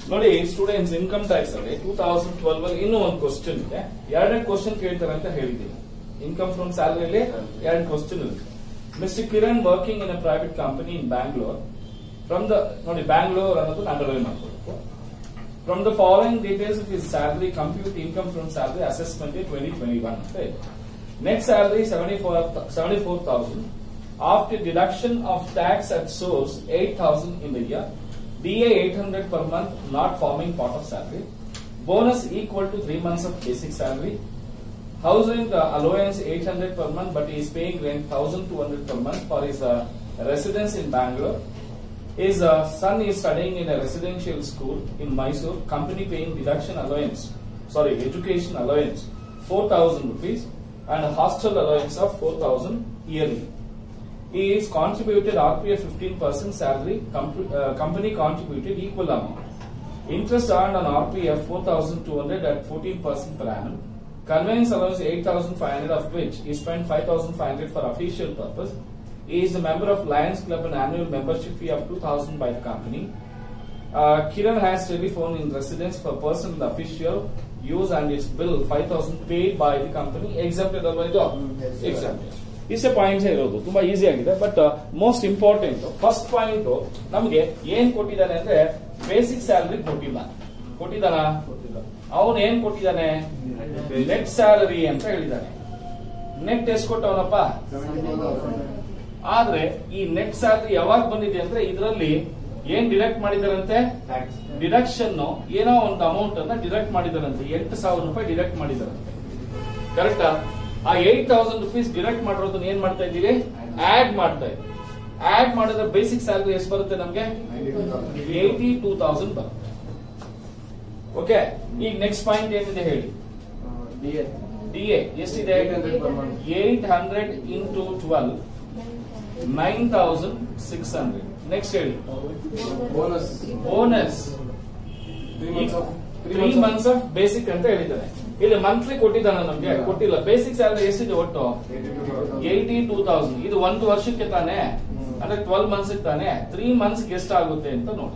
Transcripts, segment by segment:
ನೋಡಿ students income tax ಅಲ್ಲಿ two thousand twelve ಅಲ್ಲಿ ಇನ್ನೂ ಒಂದು ಕ್ವಶನ್ ಇದೆ ಎರಡನೇ ಕ್ವಶನ್ ಕೇಳ್ತಾರೆ ಅಂತ ಹೇಳಿದ್ದೀನಿ ಇನ್ಕಮ್ ಫ್ರಮ್ ಸ್ಯಾಲರಿಲಿ ಎರಡು ಕ್ವಶನ್ ಇರುತ್ತೆ mister Kiran working in a private company in Bangalore from the ನೋಡಿ ಬ್ಯಾಂಗ್ಳೂರ್ ಅನ್ನೋದು ಅಂಡರ್ಲೈನ್ ಮಾಡ್ಕೊಳ್ಬೇಕು from the following details of his salary compute income from salary assessment twenty twenty one ಅಂತ ಇದೆ net salary seventy four seventy four thousand after deduction of tax at source eight thousand in the year DA 800 per month not forming part of salary. Bonus equal to 3 months of basic salary. Housing uh, allowance 800 per month but he is paying rent 1200 per month for his uh, residence in Bangalore. His uh, son is studying in a residential school in Mysore. Company paying deduction allowance, sorry, education allowance 4000 rupees and hostel allowance of 4000 yearly. He is contributed RPF 15% salary, comp- uh, company contributed equal amount. Interest earned on RPF 4200 at 14% per annum. Conveyance allowance 8500 of which he spent 5500 for official purpose. He is a member of Lions Club and annual membership fee of 2000 by the company. Uh, Kiran has telephone in residence for personal official use and its bill 5000 paid by the company exempted ಅಲ್ವಾ ಇದು yes, sir. exempted ಇಷ್ಟೇ points ಇರೋದು ತುಂಬಾ easy ಆಗಿದೆ but most important first point ನಮಗೆ ಏನ್ ಕೊಟ್ಟಿದ್ದಾನೆ ಅಂದ್ರೆ ಬೇಸಿಕ್ ಸ್ಯಾಲರಿ ಕೊಟ್ಟಿಲ್ಲ ಕೊಟ್ಟಿದ್ದಾನ ಅವನು ಏನ್ ಕೊಟ್ಟಿದ್ದಾನೆ ನೆಟ್ ಸ್ಯಾಲರಿ ಅಂತ ಹೇಳಿದ್ದಾನೆ ನೆಟ್ ಎಷ್ಟು ಕೊಟ್ಟವನಪ್ಪ ಆದ್ರೆ ಈ ನೆಟ್ ಸ್ಯಾಲರಿ ಯಾವಾಗ ಬಂದಿದೆ ಅಂದ್ರೆ ಇದರಲ್ಲಿ ಏನ್ ಡಿಡಕ್ಟ್ ಮಾಡಿದಾರಂತೆ ಡಿಡಕ್ಷನ್ ಏನೋ ಒಂದು ಅಮೌಂಟ್ ಅನ್ನ ಡಿಡಕ್ಟ್ ಮಾಡಿದಾರಂತೆ ಎಂಟು ಸಾವಿರ ರೂಪಾಯಿ ಡಿಡಕ್ಟ್ ಮಾಡಿದಾರಂತೆ ಕರೆಕ್ಟಾ ಆ ಏಟ್ ತೌಸಂಡ್ ರುಪೀಸ್ ಡಿಡಕ್ಟ್ ಮಾಡಿರೋದನ್ನ ಏನ್ ಮಾಡ್ತಾ ಇದೀವಿ ಆಡ್ ಮಾಡ್ತಾ ಇದ್ದೀವಿ ಆಡ್ ಮಾಡಿದ್ರೆ ಬೇಸಿಕ್ ಸ್ಯಾಲರಿ ಎಷ್ಟು ಬರುತ್ತೆ ನಮ್ಗೆ ಏಯ್ಟಿ ಟೂ ತೌಸಂಡ್ ಬರುತ್ತೆ ಓಕೆ ಈಗ ನೆಕ್ಸ್ಟ್ ಪಾಯಿಂಟ್ ಏನಿದೆ ಹೇಳಿ ಡಿ ಎ ಎಷ್ಟಿದೆ 800 per month. Eight hundred into twelve nine thousand six hundred next ಹೇಳಿ bonus bonus three months of three months of basic ಅಂತ ಹೇಳಿದ್ದಾನೆ ಇಲ್ಲಿ ಮಂತ್ಲಿ ಕೊಟ್ಟಿದ್ದಾನೆ ನಮ್ಗೆ ಇಲ್ಲ. ಕೊಟ್ಟಿಲ್ಲ ಬೇಸಿಕ್ ಸ್ಯಾಲರಿ ಎಷ್ಟಿದೆ ಒಟ್ಟು ಏಯ್ಟಿ ಟೂ ತೌಸಂಡ್ ಇದು ಒಂದು ವರ್ಷಕ್ಕೆ ತಾನೆ ಹ್ಮ್. ಅಂದ್ರೆ ಟ್ವೆಲ್ ಮಂತ್ಸ್ ತಾನೆ ತ್ರೀ ಮಂತ್ಸ್ ಎಷ್ಟಾಗುತ್ತೆ ಅಂತ ನೋಡಿ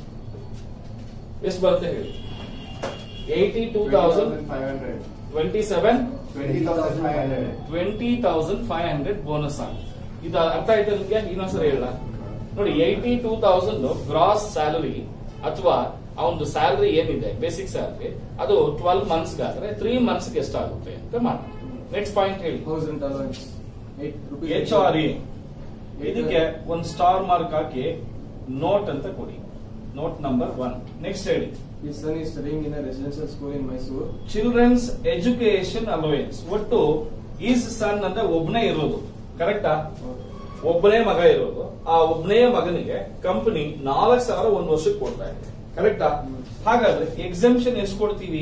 ಎಷ್ಟು ಬರುತ್ತೆ ಹೇಳಿ eighty two thousand five hundred twenty seven twenty thousand five hundred twenty thousand five hundred bonus ಆಗುತ್ತೆ ಇದು ಅರ್ಥ ಆಯ್ತಾ ನಿಮ್ಗೆ ಇನ್ನೊಂದ್ಸರಿ ಹೇಳ ನೋಡಿ eighty two thousand gross salary ಅಥವಾ ಅವನದು ಸ್ಯಾಲರಿ ಏನಿದೆ ಬೇಸಿಕ್ ಸ್ಯಾಲರಿ ಅದು ಟ್ವೆಲ್ ಮಂತ್ಸ್ ಆದ್ರೆ ತ್ರೀ ಮಂತ್ಸ್ ಎಷ್ಟಾಗುತ್ತೆ ಅಂತ ಮಾಡಿ ನೆಕ್ಸ್ಟ್ ಪಾಯಿಂಟ್ ಹೇಳಿ thousand allowance eight rupees H R A ಇದಕ್ಕೆ ಒಂದು ಸ್ಟಾರ್ ಮಾರ್ಕ್ ಹಾಕಿ ನೋಟ್ ಅಂತ ಕೊಡಿ ನೋಟ್ ನಂಬರ್ ಒನ್ ನೆಕ್ಸ್ಟ್ ಹೇಳಿ His son is studying in a residential school in Mysore. Childrens education allowance ಒಟ್ಟು ಈಸ್ ಸನ್ ಅಂದ್ರೆ ಒಬ್ನೇ ಇರೋದು ಕರೆಕ್ಟಾ ಒಬ್ಬನೇ ಮಗ ಇರೋದು ಆ ಒಬ್ಬನೇ ಮಗನಿಗೆ ಕಂಪನಿ ನಾಲ್ಕು ಸಾವಿರ ಒಂದ್ ವರ್ಷಕ್ಕೆ ಕೊಡ್ತಾ ಇದೆ ಕರೆಕ್ಟಾ ಹ್ಮ್. ಹಾಗಾದ್ರೆ ಎಕ್ಸಂಪ್ಷನ್ ಎಷ್ಟು ಕೊಡ್ತೀವಿ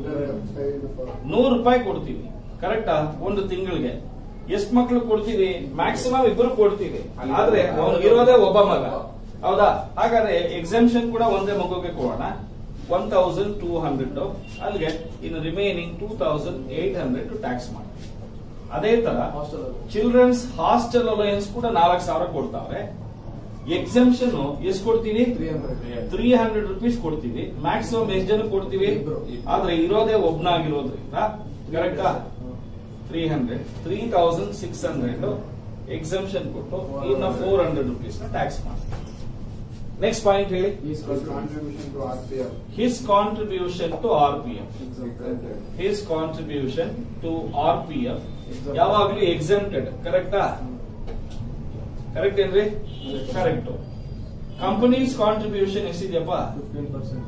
ನೂರು ರೂಪಾಯಿ ಕೊಡ್ತೀವಿ ಕರೆಕ್ಟಾ ಒಂದು ತಿಂಗಳಿಗೆ ಎಷ್ಟು ಮಕ್ಳು ಕೊಡ್ತೀವಿ ಮ್ಯಾಕ್ಸಿಮಮ್ ಇಬ್ಬರು ಕೊಡ್ತೀವಿ ಆದ್ರೆ ಅವನಿಗಿರೋದೇ ಒಬ್ಬ ಮಗ ಹೌದಾ ಹಾಗಾದ್ರೆ ಎಕ್ಸಂಪ್ಷನ್ ಕೂಡ ಒಂದೇ ಮಗುಗೆ ಕೊಡೋಣ ಒನ್ ತೌಸಂಡ್ ಟೂ ಹಂಡ್ರೆಡ್ ಅಲ್ಲಿಗೆ ಇನ್ನು remaining two thousand eight hundred tax ಮಾಡಿ ಅದೇ ತರ Hostel allowance. Childrens hostel allowance ಕೂಡ ನಾಲ್ಕು ಸಾವಿರ ಕೊಡ್ತಾವ್ರೆ ಎಕ್ಸಂಪ್ಷನ್ ಎಷ್ಟು ಕೊಡ್ತೀವಿ 300. ತ್ರೀ ಹಂಡ್ರೆಡ್ ರುಪೀಸ್ ಕೊಡ್ತೀವಿ ಮ್ಯಾಕ್ಸಿಮಮ್ ಎಷ್ಟು ಜನ ಕೊಡ್ತೀವಿ ಇಬ್ರು. ಆದ್ರೆ ಇರೋದೇ ಒಬ್ನಾಗಿರೋದ್ರಿಂದ ಕರೆಕ್ಟಾ three hundred three thousand six hundred exemption ಕೊಟ್ಟು ಇನ್ನ ಫೋರ್ ಹಂಡ್ರೆಡ್ ರುಪೀಸ್ ಟ್ಯಾಕ್ಸ್ ಮಾಡಿ ನೆಕ್ಸ್ಟ್ ಪಾಯಿಂಟ್ ಹೇಳಿ His contribution to RPF. His contribution to R P F Exempted. His contribution to R P F ಯಾವಾಗ್ಲೂ ಎಕ್ಸೆಂಪ್ಟೆಡ್ ಕರೆಕ್ಟಾ correct ಏನ್ರಿ correct companies contribution ಎಷ್ಟಿದೆಯಪ್ಪ fifteen percent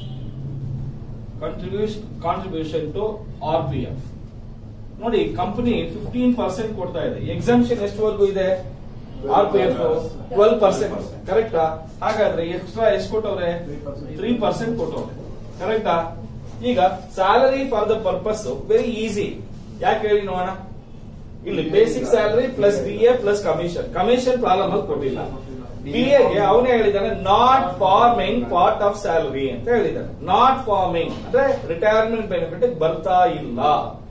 contribution contribution to R P F ನೋಡಿ company fifteen percent ಕೊಡ್ತಾ ಇದೆ exemption ಎಷ್ಟುವರೆಗೂ ಇದೆ R P F twelve percent ಕರೆಕ್ಟಾ ಹಾಗಾದ್ರೆ ಎಕ್ಸ್ಟ್ರಾ ಎಷ್ಟು ಕೊಟ್ಟವ್ರೆ 3%. ತ್ರೀ ಪರ್ಸೆಂಟ್ ಕೊಟ್ಟವ್ರೆ ಕರೆಕ್ಟಾ ಈಗ salary for the purpose very easy ಯಾಕೆ ಹೇಳಿ ನೋಡೋಣ ಇಲ್ಲಿ basic salary plus D A plus commission commission problem ಅಲ್ಲಿ ಕೊಟ್ಟಿಲ್ಲ ಬಿ ಎಗೆ ಅವನೇ ಹೇಳಿದ್ದಾನೆ not forming part of salary ಅಂತ ಹೇಳಿದ್ದಾನೆ ನಾಟ್ ಫಾರ್ಮಿಂಗ್ ಅಂದ್ರೆ ರಿಟೈರ್ಮೆಂಟ್ ಬೆನಿಫಿಟ್ ಬರ್ತಾ ಇಲ್ಲ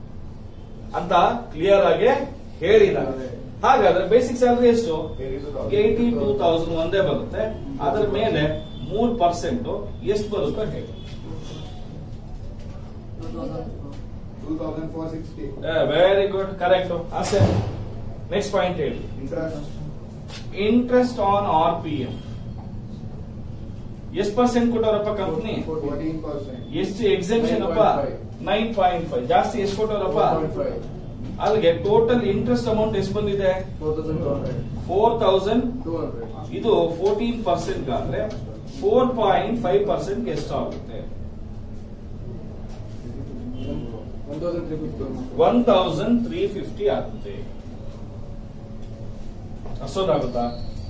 ಅಂತ ಕ್ಲಿಯರ್ ಆಗಿ ಹೇಳಿದ್ದಾರೆ ಹಾಗಾದ್ರೆ ಬೇಸಿಕ್ ಸ್ಯಾಲರಿ ಎಷ್ಟು ಏಯ್ಟಿ ಟೂ ತೌಸಂಡ್ ಒಂದೇ ಬರುತ್ತೆ ಅದರ ಮೇಲೆ ಮೂರ್ ಪರ್ಸೆಂಟ್ ಎಷ್ಟು ಬರುತ್ತೋ ಹೇಳಿ Two thousand four sixty. Very good correct ಅಸೆ ನೆಕ್ಸ್ಟ್ ಪಾಯಿಂಟ್ ಹೇಳಿ Interest. Interest on R P F ಎಷ್ಟು ಪರ್ಸೆಂಟ್ ಕೊಟ್ಟವರಪ್ಪ ಕಂಪ್ನಿ Fourteen percent. ಎಷ್ಟು ಎಕ್ಸೆಂಪ್ಷನ್ ಅಪ್ಪ 9.5. ನೈನ್ ಪಾಯಿಂಟ್ ಫೈವ್ ಜಾಸ್ತಿ ಎಷ್ಟು ಕೊಟ್ಟವರಪ್ಪ 4.5. ಅಲ್ಲಿಗೆ ಟೋಟಲ್ ಇಂಟ್ರೆಸ್ಟ್ ಅಮೌಂಟ್ ಎಷ್ಟು ಬಂದಿದೆ 4,200. Four thousand 200. ಇದು ಫೋರ್ಟೀನ್ ಪರ್ಸೆಂಟ್ ಆದ್ರೆ ಫೋರ್ ಪಾಯಿಂಟ್ ಫೈವ್ ಪರ್ಸೆಂಟ್ ಎಷ್ಟು ಆಗುತ್ತೆ 1,350. ಒನ್ ತೌಸಂಡ್ ತ್ರೀ ಫಿಫ್ಟಿ ಆಗುತ್ತೆ ಅಷ್ಟೊಂದಾಗುತ್ತಾ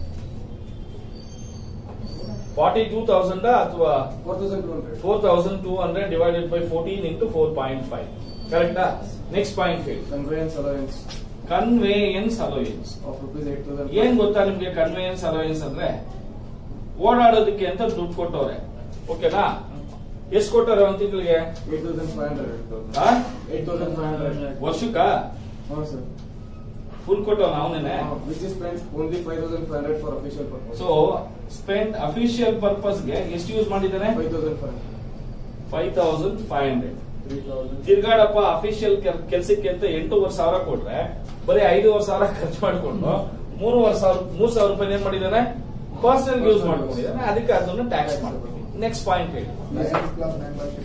ಫಾರ್ಟಿ ಟೂ ತೌಸಂಡ್ ಅಥವಾ 4,200. Four thousand two hundred divided by fourteen into four point five ಕರೆಕ್ಟಾ ನೆಕ್ಸ್ಟ್ ಪಾಯಿಂಟ್ ಹೇಳಿ Conveyance allowance conveyance allowance of rupees 8,000. ಏನ್ ಗೊತ್ತಾ ನಿಮ್ಗೆ ಕನ್ವೇಯನ್ಸ್ ಅಲೋಯನ್ಸ್ ಅಂದ್ರೆ ಓಡಾಡೋದಕ್ಕೆ ಅಂತ ದುಡ್ಡು ಕೊಟ್ಟವ್ರೆ ಓಕೆನಾ ಎಷ್ಟು ಕೊಟ್ಟವ್ರೆ ಒಂದ್ ತಿಂಗಳಿಗೆ 8,500. ಆ? 8,500. ವರ್ಷಕ್ಕ ಹೌದು sir. ಫುಲ್ ಕೊಟ್ಟವ್ ನಾವನೇನೆ Uh, Which is spent only 5,500 for official purpose. So spend official ಪರ್ಪಸ್ಗೆ ಎಷ್ಟು ಯೂಸ್ ಮಾಡಿದ್ದಾನೆ 5,500. Five thousand five hundred 3,000. ತಿರ್ಗಾಡಪ್ಪ ಅಫಿಷಿಯಲ್ ಕೆಲ್ಸಕ್ಕೆ ಅಂತ ಎಂಟೂವರೆ ಸಾವಿರ ಕೊಟ್ರೆ ಬರೀ ಐದೂವರೆ ಸಾವಿರ ಖರ್ಚು ಮಾಡಿಕೊಂಡು ಮೂರುವರೆ ಸಾವಿರ ಮೂರ್ ಸಾವಿರ ರೂಪಾಯಿ ಏನ್ ಮಾಡಿದಾನೆ ಪರ್ಸನಲ್ ಯೂಸ್ ಮಾಡ್ಕೊಂಡಿದ್ದಾನೆ ಅದಕ್ಕೆ ಅದನ್ನು ಟ್ಯಾಕ್ಸ್ ಮಾಡ್ತೀವಿ ನೆಕ್ಸ್ಟ್ ಪಾಯಿಂಟ್ ಹೇಳಿ Lions Club membership.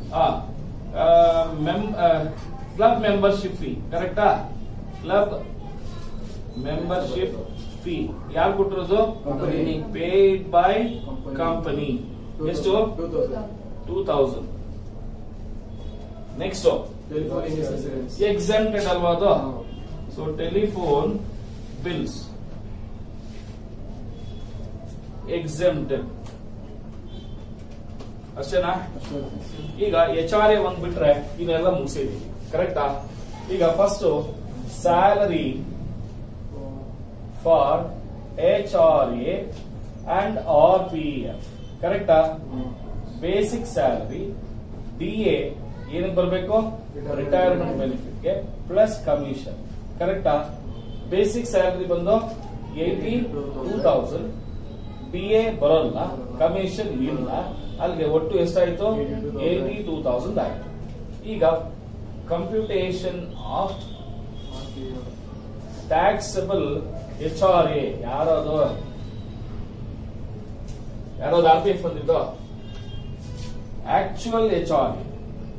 Club membership fee ಕರೆಕ್ಟಾ ಕ್ಲಬ್ ಮೆಂಬರ್ಶಿಪ್ ಫೀ ಯಾರು ಕೊಟ್ಟಿರೋದು Company. Paid by Company. Company ಎಷ್ಟು 2,000. Two thousand next Telephone necessaries. Exempted ಅಲ್ವಾ ಅದು ಹಾ. ಸೊ ಟೆಲಿಫೋನ್ ಬಿಲ್ಸ್ ಎಕ್ಸೆಂಟೆಡ್ ಅಷ್ಟೇನಾ ಅಷ್ಟೇ. ಈಗ ಎಚ್ ಆರ್ ಎ ಒಂದ್ ಬಿಟ್ರೆ ಇದನ್ನೆಲ್ಲ ಮುಗಿಸಿದೀವಿ ಕರೆಕ್ಟಾ ಈಗ first salary for H R A and R P F ಕರೆಕ್ಟಾ hmm. Basic salary D A ಏನಕ್ಕೆ ಬರಬೇಕು ರಿಟೈರ್ಮೆಂಟ್ ಬೆನಿಫಿಟ್ಗೆ ಪ್ಲಸ್ ಕಮಿಷನ್ ಕರೆಕ್ಟಾ ಬೇಸಿಕ್ ಸ್ಯಾಲರಿ ಬಂದು eighty two thousand D A ಬರೋಲ್ಲ ಕಮಿಷನ್ ಇಲ್ಲ ಅಲ್ಲಿಗೆ ಒಟ್ಟು ಎಷ್ಟಾಯ್ತು ಏಟಿ ಟೂ ತೌಸಂಡ್ ಆಯ್ತು ಈಗ computation of taxable H R A ಯಾರದು ಯಾರಾದ್ರು ಆರ್ ಪಿ ಎಫ್ ಬಂದಿದ್ದು ಆಕ್ಚುಯಲ್ ಎಚ್ ಆರ್ ಎ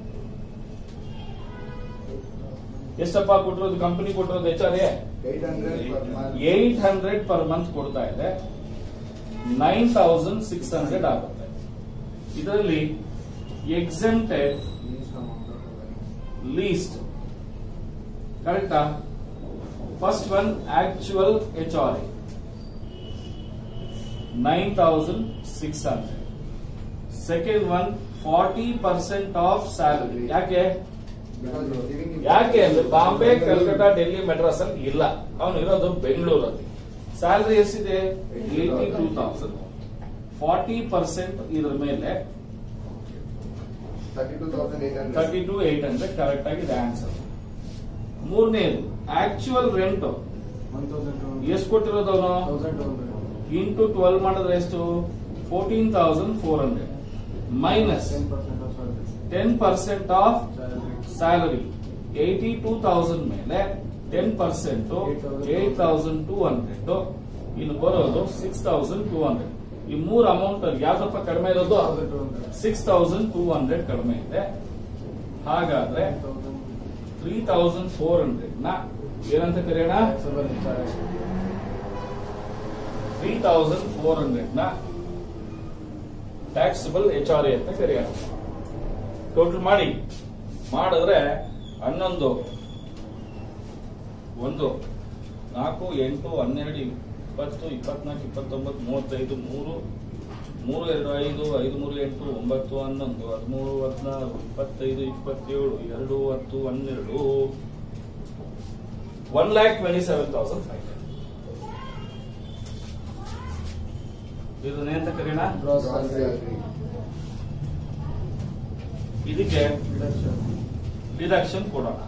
ಎಷ್ಟಪ್ಪ ಕೊಟ್ಟಿರೋದು ಕಂಪನಿ ಕೊಟ್ಟಿರೋದು H R A Eight hundred per month. Eight hundred per month ಕೊಡ್ತಾ ಇದೆ ನೈನ್ ತೌಸಂಡ್ ಸಿಕ್ಸ್ ಹಂಡ್ರೆಡ್ ಆಗುತ್ತೆ ಇದರಲ್ಲಿ exempted Least amount of revenue. Least ಕರೆಕ್ಟಾ first one actual H R A nine thousand six hundred second one forty percent of salary ಯಾಕೆ Because you're living in. ಯಾಕೆ ಅಂದ್ರೆ ಬಾಂಬೆ ಕಲ್ಕಟಾ ಡೆಲ್ಲಿ ಮೆಡ್ರಾಸ್ ಅಲ್ಲಿ ಇಲ್ಲ ಅವನು ಇರೋದು ಬೆಂಗಳೂರಲ್ಲಿ ಸ್ಯಾಲರಿ ಎಷ್ಟಿದೆ eighty two thousand forty percent ಇದ್ರ ಮೇಲೆ Thirty-two thousand eight hundred. Thirty two eight hundred correct ಆಗಿದೆ ಆನ್ಸರ್ ಮೂರನೇದು ಆಕ್ಚುಯಲ್ ರೆಂಟ್ 1,200. ಎಷ್ಟು ಕೊಟ್ಟಿರೋದು ಅವನು 1,200. ಇಂಟು ಟ್ವೆಲ್ವ್ ಮಾಡಿದ್ರೆ ಎಷ್ಟು fourteen thousand four hundred minus 10% of salary. Ten percent of Salary. Salary eighty two thousand ಮೇಲೆ ten percent eight thousand two hundred ಇನ್ನು ಬರೋದು ಸಿಕ್ಸ್ ತೌಸಂಡ್ ಟೂ ಹಂಡ್ರೆಡ್ ಈ ಮೂರ್ ಅಮೌಂಟ್ ಅಲ್ಲಿ ಯಾವ್ದಪ್ಪ ಕಡಿಮೆ ಇರೋದು 1,200. ಸಿಕ್ಸ್ ತೌಸಂಡ್ ಟೂ ಹಂಡ್ರೆಡ್ ಕಡಿಮೆ ಇದೆ ಹಾಗಾದ್ರೆ 1,000. ತ್ರೀ ತೌಸಂಡ್ ಫೋರ್ ಹಂಡ್ರೆಡ್ ನ ಏನಂತ ಕರೆಯೋಣ Taxable charge. Three thousand four hundred ನ ಟ್ಯಾಕ್ಸಬಲ್ ಎಚ್ ಆರ್ ಎ ಅಂತ ಕರೆಯೋಣ ಟೋಟಲ್ ಮಾಡಿ ಮಾಡಿದ್ರೆ ಹನ್ನೊಂದು ಒಂದು ನಾಲ್ಕು ಎಂಟು ಹನ್ನೆರಡು ಇಪ್ಪತ್ತು ಇಪ್ಪತ್ನಾಲ್ಕು ಇಪ್ಪತ್ತೊಂಬತ್ತು ಮೂವತ್ತೈದು ಮೂರು ಮೂರು ಎರಡು ಐದು ಐದು ಮೂರು ಎಂಟು ಒಂಬತ್ತು ಹನ್ನೊಂದು ಹದಿಮೂರು ಹದಿನಾರು ಇಪ್ಪತ್ತೈದು ಇಪ್ಪತ್ತೇಳು ಎರಡು ಹತ್ತು ಹನ್ನೆರಡು one lakh twenty seven thousand five ಇದನ್ನೇಂತ ಕರೆಯೋಣ Gross Gross salary. salary. ಇದಕ್ಕೆ Deduction. ಡಿಡಕ್ಷನ್ ಕೊಡೋಣ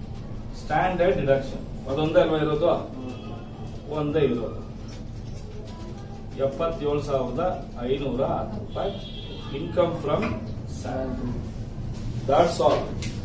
ಸ್ಟ್ಯಾಂಡರ್ಡ್ ಡಿಡಕ್ಷನ್ ಅದೊಂದೇ ಅಲ್ವಾ ಇರೋದು ಒಂದೇ ಇರೋದು ಎಪ್ಪತ್ತೇಳು ಸಾವಿರದ ಐನೂರ ಹತ್ತು ರೂಪಾಯಿ income from salary that's all